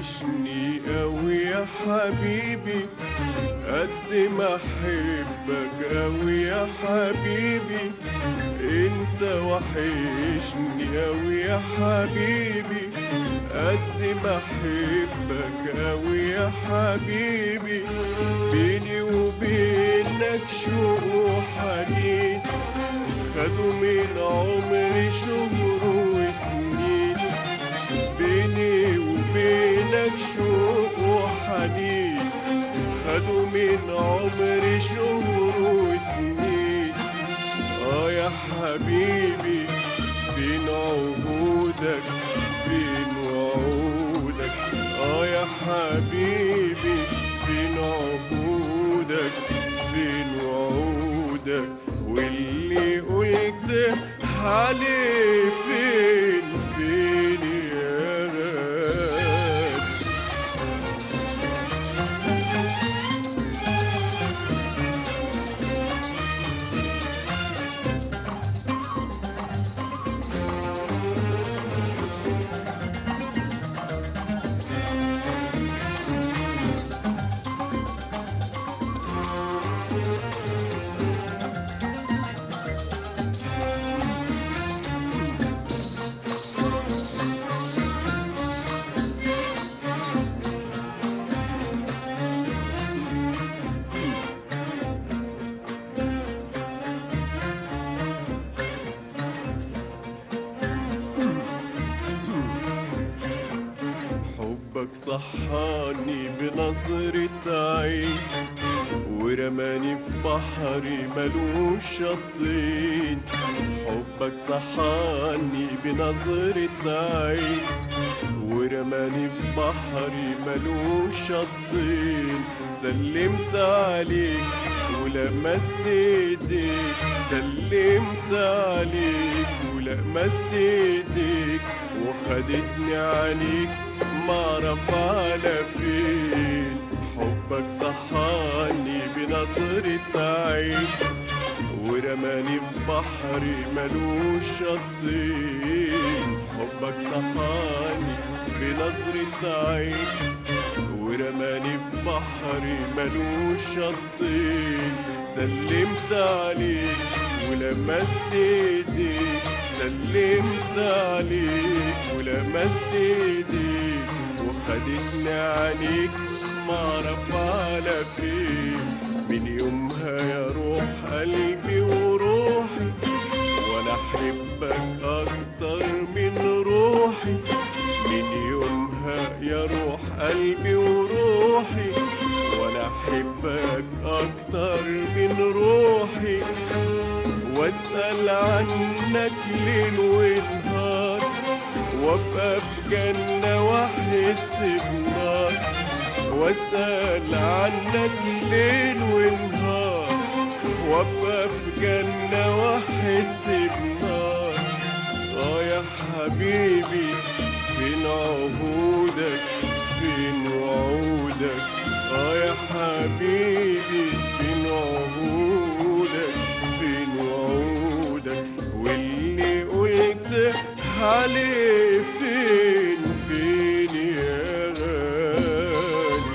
وحشني قوي يا حبيبي قد ما احبك قوي يا حبيبي انت وحشني قوي يا حبيبي قد ما احبك قوي يا حبيبي بيني وبينك شوق وحنين خدوا من عمري شهور وسنين بيني وبينك شوق وحنين خدوا من عمري شهور وسنين اه يا حبيبي فين عهودك فين وعودك اه يا حبيبي فين عهودك فين وعودك واللي قلت عليه فين فين يا غالي حبك صحاني بنظرة عين ورماني في بحري ملوش شطين حبك صحاني بنظرة عين ورماني في بحري ملوش شطين سلمت عليك ولمست ايديك سلمت عليك ولمست ايديك وخدتني عليك معرف على فين حبك صحاني بنظرة عين ورماني في بحري ملوش شطين حبك صحاني بنظرة عين ورماني في بحري ملوش شطين سلمت عليك ولمست ايديك سلمت عليك ولمست ايديك وخدتني عليك معرف على فين من يومها يا روح قلبي وروحي وانا احبك اكتر من روحي من يومها يا روح قلبي وروحي وانا احبك اكتر من روحي واسال عنك ليل ونهار وابقى في جنه واحس بنار واسال عنك ليل ونهار وابقى في جنه واحس بنار اه يا حبيبي فين عهودك فين وعودك اه يا حبيبي فين عهودك فين وعودك واللي قلت عليه فين فين يا غالي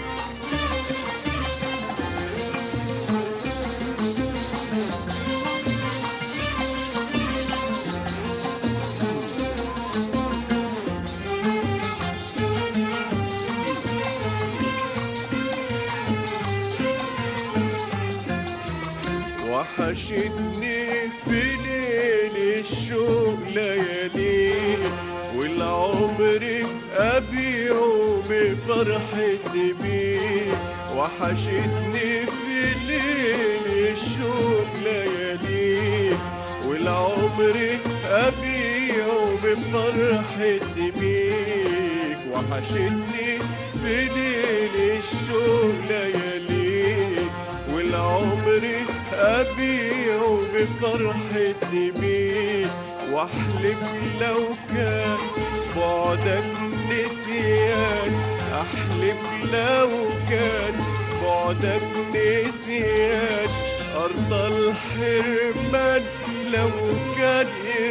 وحشتني في ليل الشوق ليالي والعمر أبيعه بفرحتي بيه وحشتني في ليل الشوق ليالي والعمر أبيعه بفرحتي بيك وحشتني في ليل الشوق لياليك والعمر أبيعه بفرحتي بيك واحلف لو كان بعدك نسيان احلف لو كان بعدك نسيان ارض الحرمان لو كان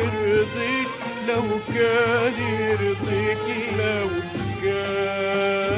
يرضيك لو كان يرضيك لو كان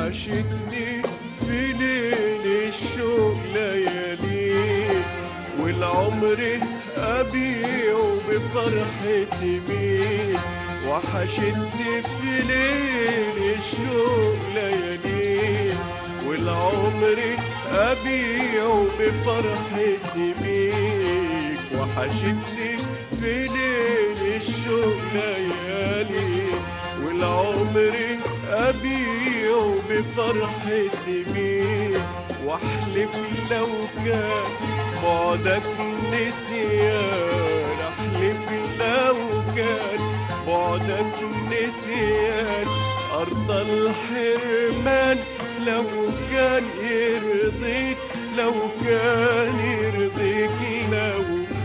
وحشتني في ليل الشوق ليالي والعمر أبيعه بفرحة مين وحشتني في ليل الشوق ليالي والعمر أبيعه بفرحة بيك وحشتني في ليل الشوق ليالي والعمر أبيعه بفرحة بيك واحلف لو كان بعدك نسيان احلف لو كان بعدك نسيان أرض الحرمان لو كان يرضيك لو كان يرضيك لو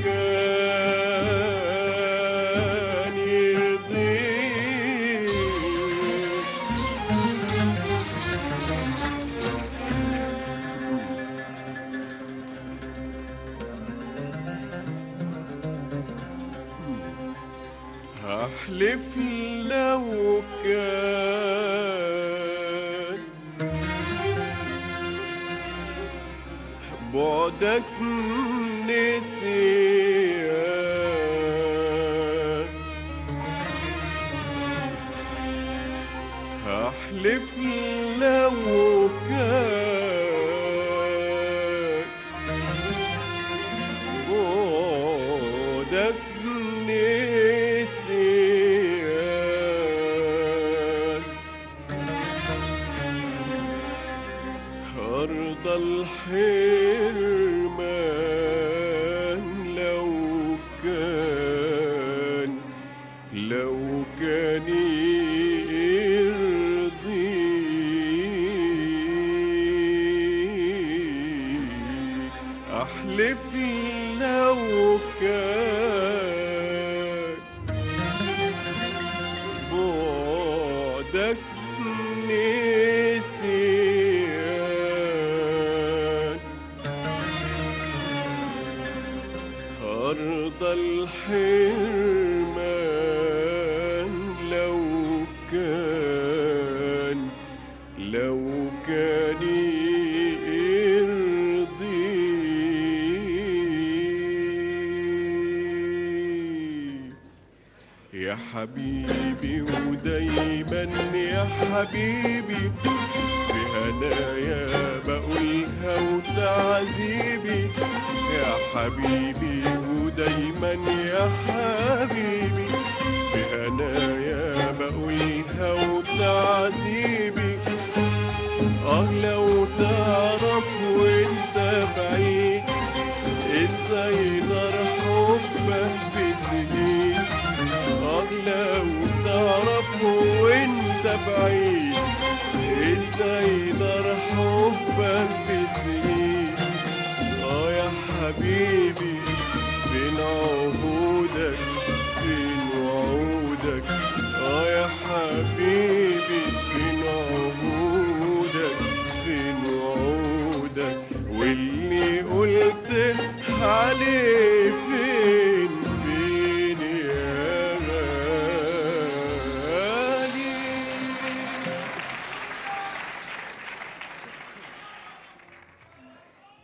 كان يرضيك هحلف لو كان بعدك نسيان هحلف لو كان بعدك نسيان أرض الحرمان لو كان لو كان يرضيك أحلف لو كان بعدك نسيان أرض الحرمان لو كان لو كان يرضيك يا حبيبي ودايما يا حبيبي في هنايا بقولها وتعذيبي يا حبيبي ودايما يا حبيبي في هنايا بقولها وتعذيبي اه لو تعرف وانت بعيد ازاي نار حبك بتهيج اه لو تعرف وانت بعيد ازاي نار حبك بتهيج اه يا حبيبي فين عهودك فين وعودك اه يا حبيبي فين عهودك فين وعودك واللي قلت عليه